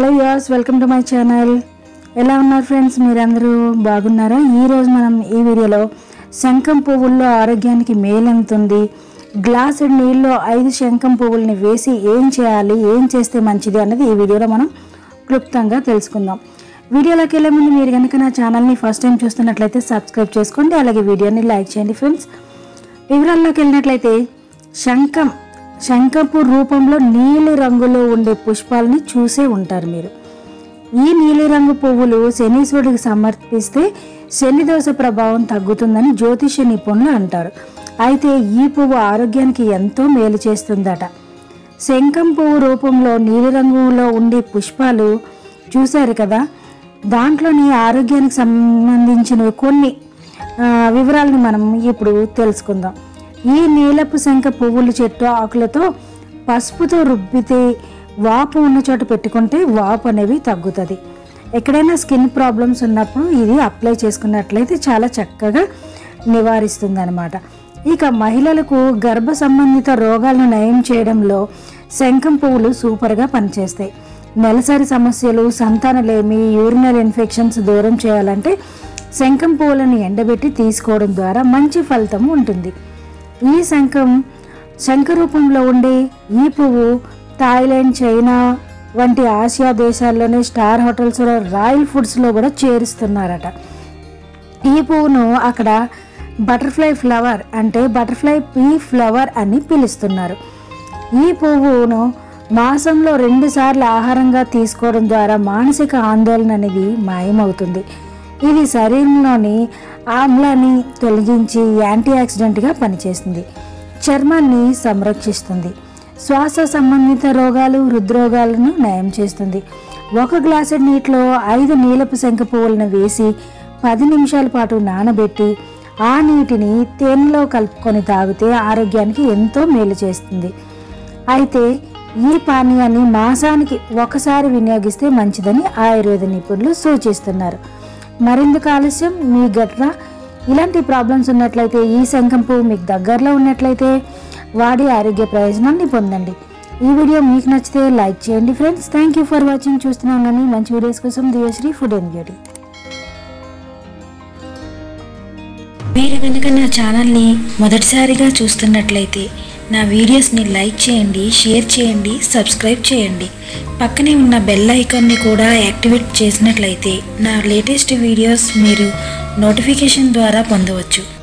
hello yes welcome to my channel ఎలా ఉన్నారు friends మీరందరూ బాగున్నారా ఈరోజు మనం ఈ వీడియోలో శంఖం పువ్వుల్లో ఆరోగ్యానికి మేలెంతుంది గ్లాసు నీళ్ళలో ఐదు శంఖం పువ్వుల్ని వేసి ఏం చేయాలి ఏం చేస్తే మంచిది అన్నది ఈ వీడియోలో మనం క్లుప్తంగా తెలుసుకుందాం వీడియోలోకి వెళ్ళే ముందు మీరు కనుక నా ఛానల్ని ఫస్ట్ టైం చూస్తున్నట్లయితే సబ్స్క్రైబ్ చేసుకోండి అలాగే వీడియోని లైక్ చేయండి ఫ్రెండ్స్ వివరాల్లోకి వెళ్ళినట్లయితే శంఖం శంఖపు రూపంలో నీలి రంగులో ఉండే పుష్పాలని చూసే ఉంటారు మీరు ఈ నీలిరంగు పువ్వులు శనీశ్వరుడికి సమర్పిస్తే శని దోష ప్రభావం తగ్గుతుందని జ్యోతిష నిపుణులు అంటారు అయితే ఈ పువ్వు ఆరోగ్యానికి ఎంతో మేలు చేస్తుందట శంఖం పువ్వు రూపంలో నీలిరంగులో ఉండే పుష్పాలు చూశారు కదా దాంట్లోని ఆరోగ్యానికి సంబంధించిన కొన్ని ఆ, వివరాలను మనం ఇప్పుడు తెలుసుకుందాం ఈ నీలపు శంఖ పువ్వుల చెట్టు ఆకులతో పసుపుతో రుబ్బితే వాపు ఉన్న చోట పెట్టుకుంటే వాపు అనేవి తగ్గుతుంది ఎక్కడైనా స్కిన్ ప్రాబ్లమ్స్ ఉన్నప్పుడు ఇది అప్లై చేసుకున్నట్లయితే చాలా చక్కగా నివారిస్తుంది అనమాట ఇక మహిళలకు గర్భ సంబంధిత రోగాలను నయం చేయడంలో శంఖం పువ్వులు సూపర్గా పనిచేస్తాయి నెలసరి సమస్యలు సంతానలేమి యూరినల్ ఇన్ఫెక్షన్స్ దూరం చేయాలంటే శంఖం పువ్వులను ఎండబెట్టి తీసుకోవడం ద్వారా మంచి ఫలితం ఉంటుంది ఈ శంఖం శంఖ రూపంలో ఉండే ఈ పువ్వు థాయిలాండ్ చైనా వంటి ఆసియా దేశాల్లోనే స్టార్ హోటల్స్ రాయల్ ఫుడ్స్లో కూడా చేరుస్తున్నారట ఈ పువ్వును అక్కడ బటర్ఫ్లై ఫ్లవర్ అంటే బటర్ఫ్లై పీ ఫ్లవర్ అని పిలుస్తున్నారు ఈ పువ్వును మాసంలో రెండుసార్లు ఆహారంగా తీసుకోవడం ద్వారా మానసిక ఆందోళన అనేది మాయమవుతుంది ఇది శరీరంలోని ఆమ్లాన్ని తొలగించి యాంటీ ఆక్సిడెంట్గా పనిచేస్తుంది చర్మాన్ని సంరక్షిస్తుంది శ్వాస సంబంధిత రోగాలు హృద్రోగాలను నయం చేస్తుంది ఒక గ్లాసు నీటిలో ఐదు నీలపు శంఖ పువ్వులను వేసి పది నిమిషాల పాటు నానబెట్టి ఆ నీటిని తేనెలో కలుపుకొని తాగితే ఆరోగ్యానికి ఎంతో మేలు చేస్తుంది అయితే ఈ పానీయాన్ని మాసానికి ఒకసారి వినియోగిస్తే మంచిదని ఆయుర్వేద నిపుణులు సూచిస్తున్నారు మరెందుకు ఆలస్యం మీ గట్ర ఇలాంటి ప్రాబ్లమ్స్ ఉన్నట్లయితే ఈ శంఖం పువ్వు మీకు దగ్గరలో ఉన్నట్లయితే వాడి ఆరోగ్య ప్రయోజనాన్ని పొందండి ఈ వీడియో మీకు నచ్చితే లైక్ చేయండి friends thank you for watching చూస్తున్నాం కానీ మంచి వీడియోస్ కోసం దివ్యశ్రీ ఫుడ్ అండ్ బ్యూటీ మీరు కనుక నా ఛానల్ని మొదటిసారిగా చూస్తున్నట్లయితే నా వీడియోస్ని లైక్ చేయండి షేర్ చేయండి సబ్స్క్రైబ్ చేయండి పక్కనే ఉన్న బెల్ ఐకాన్ని కూడా యాక్టివేట్ చేసినట్లయితే నా లేటెస్ట్ వీడియోస్ మీరు నోటిఫికేషన్ ద్వారా పొందవచ్చు